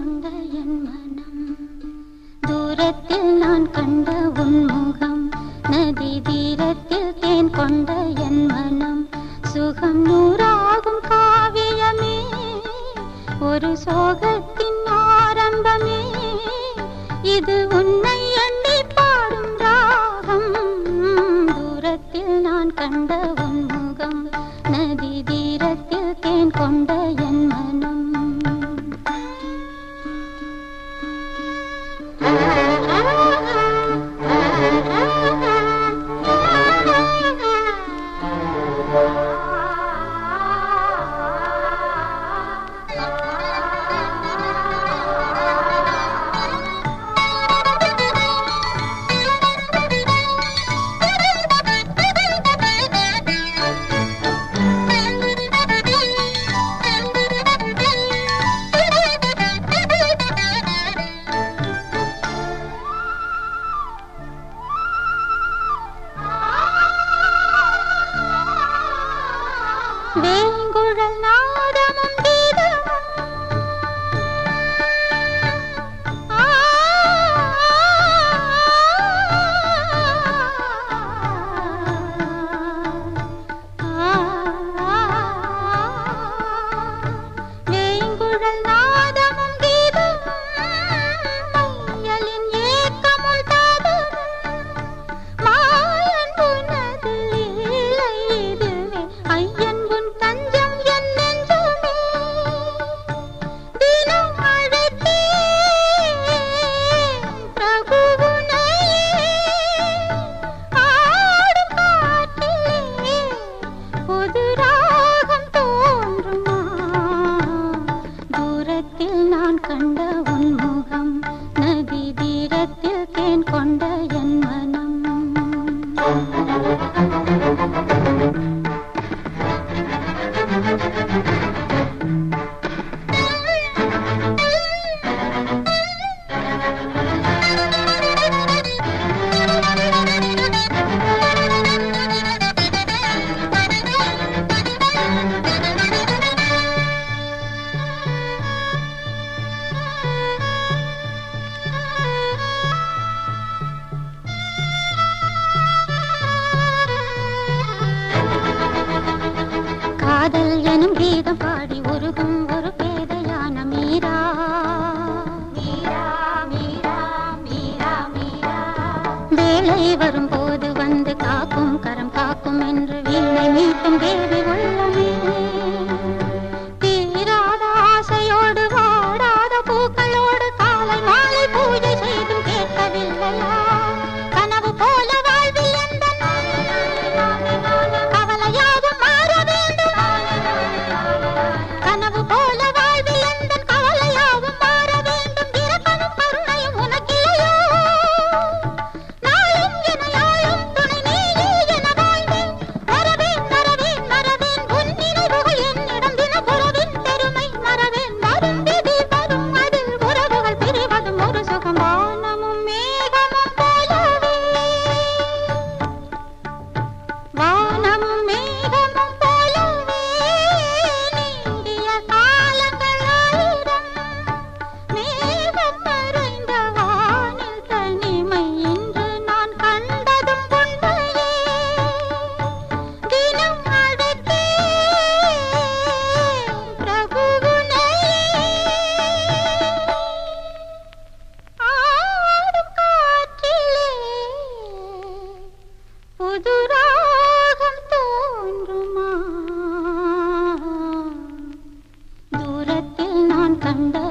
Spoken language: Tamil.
கொண்ட என் மனம் தூரத்தில் நான் கண்ட உன் முகம் நதி தீரத்தில் தேன் கொண்ட என் மனம் சுகம் நூறாகும் காவியமே ஒரு சோகத்தின் ஆரம்பமே இது உன்னை எண்ணி பாடும் ராகம் தூரத்தில் நான் கண்ட உன் முகம் நதி தீரத்தில் தேன் கொண்ட என் மனம் வேங்குழல் நாதமும் கீதமும் ஆ, ஆ, வேங்குழல் நாதமும் கீதமும் மையலின் ஏக்கமும் தாதமும் மாயன் உனது லீலை இதுவே ஐயன் உன் தஞ்சம் என் நெஞ்சுமே தினம் அழைத்தே பிரபு உன்னையே ஆடும் காற்றிலே புது ராகம் தோன்றுமா தூரத்தில் நான் கண்ட உன் முகம் நதி தீரத்தில் தேன் கொண்ட என் மனம் காதல் எனும் கீதம் பாடி உருகும் ஒரு பேதையான மீரா மீரா மீரா மீரா மீரா வேலை வரும்போது வந்து காக்கும் கரம் காக்கும் என்று வீணை மீட்டும் தேவி உள்ளமே தீராத ஆசையோடு வாடாத பூக்களோடு காலை மாலை பூஜை செய்தும் கேட்கவில்லையா கனவு போல வாழ்வில் எந்த கவலையாவும் மாற வேண்டும் கனவு போல வாழ்வில் எந்த கவலையாவும் மாற வேண்டும் இரக்கமும் கருணையும் உனக்கில்லையோ நாளும் என யாழும் துணை நீயே என வாழ்ந்தேன் மறவேன் மறவேன் மறவேன் உன் நினைவுகள் என்னிடம் தினப்புறவின் பெருமை மறவேன் வரும் விதி வரும் அதில் உறவுகள் பிரிவதும் ஒரு சுகம் வானமும் மேகமும் போலவே வானமும் மேகமும் போலவே நீங்கிய காலங்கள் ஆயிரம் மேகம் மறைந்த வானில் தனிமை இன்று நான் கண்டதும் உண்மையே தினம் அழைத்தே பிரபுவுனையே ஆடும் காற்றிலே புது ராகம் தோன்றுமா தூரத்தில் நான் கண்ட